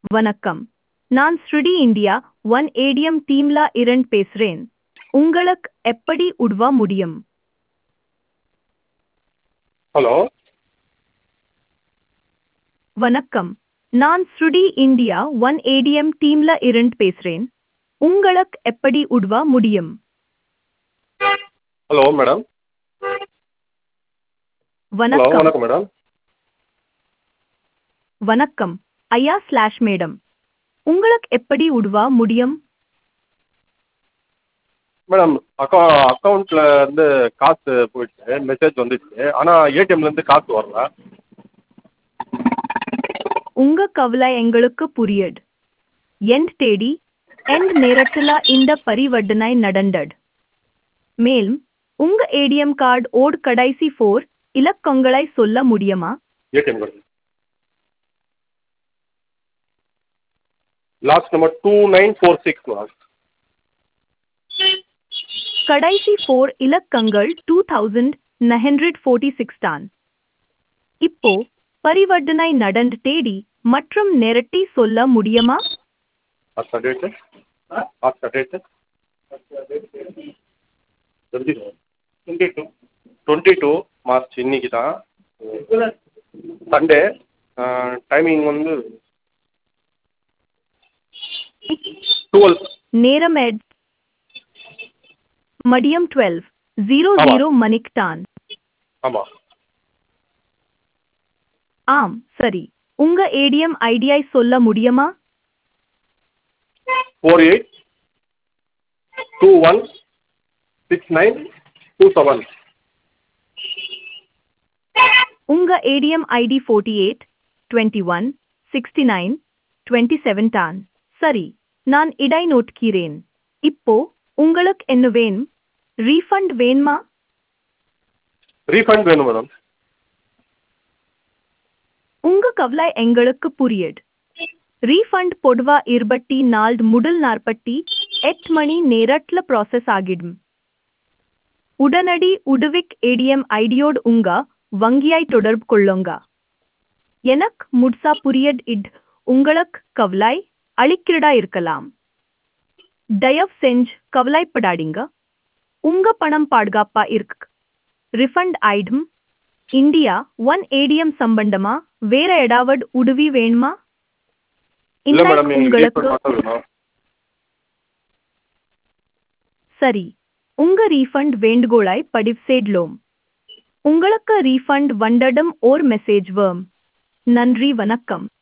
வணக்கம் நான் ஸ்ருடி இந்தியா ஒன் ஏடிஎம் டீம்ல இருந்து பேசுறேன் உங்களுக்கு எப்படி உதவ முடியும் ஹலோ வணக்கம் நான் ஸ்ருடி இந்தியா ஒன் ஏடிஎம் டீம்ல இருந்து பேசுறேன் உங்களுக்கு எப்படி உதவ முடியும் ஹலோ மேடம் ஹலோ வணக்கம் வணக்கம் மேடம் வணக்கம் ஐயா ஸ்லாஷ் மேடம் உங்களுக்கு எப்படி உதவ முடியும் மேடம் அக்கா அக்கௌண்ட்டில் இருந்து காசு போயிடுச்சு மெசேஜ் வந்துச்சு ஆனால் ஏடிஎம்லேருந்து காசு வரல உங்க கவலை எங்களுக்கு புரியுது எண்ட் தேடி எண்ட் நேரத்துல இந்த பரிவர்த்தனை நடந்தது மேலும் உங்க ஏடிஎம் கார்டு ஓட் கடைசி ஃபோர் இலக்கங்களை சொல்ல முடியுமா ATM card last number two nine four six madam கடைசி ஃபோர் இலக்கங்கள் two thousand nine hundred forty six தான் இப்போ பரிவர்த்தனை நடந்து தேடி மற்றும் நேரத்தை சொல்ல முடியுமா ஆஸ்கா டேட்டு ஆஸ்கா date twenty two twenty two March இன்னைக்கு தான் சண்டே டைமிங் வந்து டுவெல் நேரம் எட் மதியம் டுவெல் ஜீரோ ஆமா. ஜீரோ மணிக்கு தான் ஆமாம் ஆம் சரி உங்க ஏடிஎம் ஐடியை சொல்ல முடியுமா four eight two one six nine two seven உங்க ATM ID forty eight twenty one sixty nine twenty seven தான் சரி நான் இடை நோட்கிறேன் இப்போ உங்களுக்கு என்ன வேணும் ரீஃபண்ட் வேணுமா ரீஃபண்ட் வேணும் மேடம் உங்க கவலை எங்களுக்கு புரியுது ரீஃபண்ட் பொதுவா இருபத்தி நாலு முதல் நாற்பத்தி எட்டு மணி நேரத்துல ப்ராசஸ் ஆகிடும் உடனடி உதவிக் ஏடிஎம் ஐடியோடு உங்க வங்கியை தொடர்பு கொள்ளுங்க எனக்கு முட்சா புரியட் இட் உங்களுக்கு கவலை அளிக்கிறதா இருக்கலாம் தயவு செஞ்சு கவலைப்படாதீங்க உங்க பணம் பாதுகாப்பா இருக்கு ரிஃபண்ட் ஆயிடும் இந்தியா ஒன் ஏடிஎம் சம்பந்தமா வேற ஏதாவது உதவி வேணுமா இல்லை மேடம் இன்னைக்கு எங்களுக்கு உங்களுக்கு ரீஃபண்ட் மட்டும் வேணும் சரி உங்க ரீஃபண்ட் வேண்டுகோளை பதிவு செய்தோம் உங்களுக்கு ரீஃபண்ட் வந்தடம் ஓர் மெசேஜ் வரும் நன்றி வணக்கம்